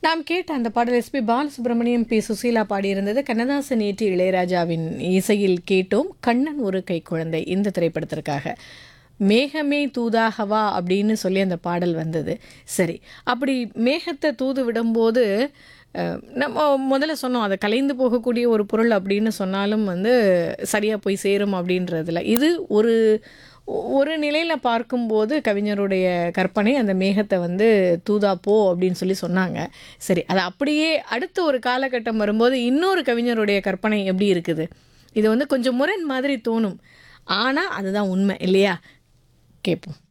நாம் கேட்ட அந்த பாடல் எஸ்பி பாலசுப்ரமணியம் பி சுசீலா பாடியிருந்தது கண்ணதாசன் ஏற்றி இளையராஜாவின் இசையில் கேட்டோம் கண்ணன் ஒரு கை குழந்தை இந்த திரைப்படத்திற்காக மேகமே தூதாகவா அப்படின்னு சொல்லி அந்த பாடல் வந்தது சரி அப்படி மேகத்தை தூது விடும்போது அஹ், நம்ம முதல்ல சொன்னோம் அதை கலைந்து போகக்கூடிய ஒரு பொருள் அப்படின்னு சொன்னாலும் வந்து சரியாக போய் சேரும் அப்படின்றதுல இது ஒரு ஒரு நிலையில் பார்க்கும்போது கவிஞருடைய கற்பனை அந்த மேகத்தை வந்து தூதா போ அப்படின்னு சொல்லி சொன்னாங்க சரி அது அப்படியே அடுத்த ஒரு காலகட்டம் வரும்போது இன்னொரு கவிஞருடைய கற்பனை எப்படி இருக்குது இது வந்து கொஞ்சம் முரண் மாதிரி தோணும் ஆனால் அதுதான் உண்மை இல்லையா கேட்போம்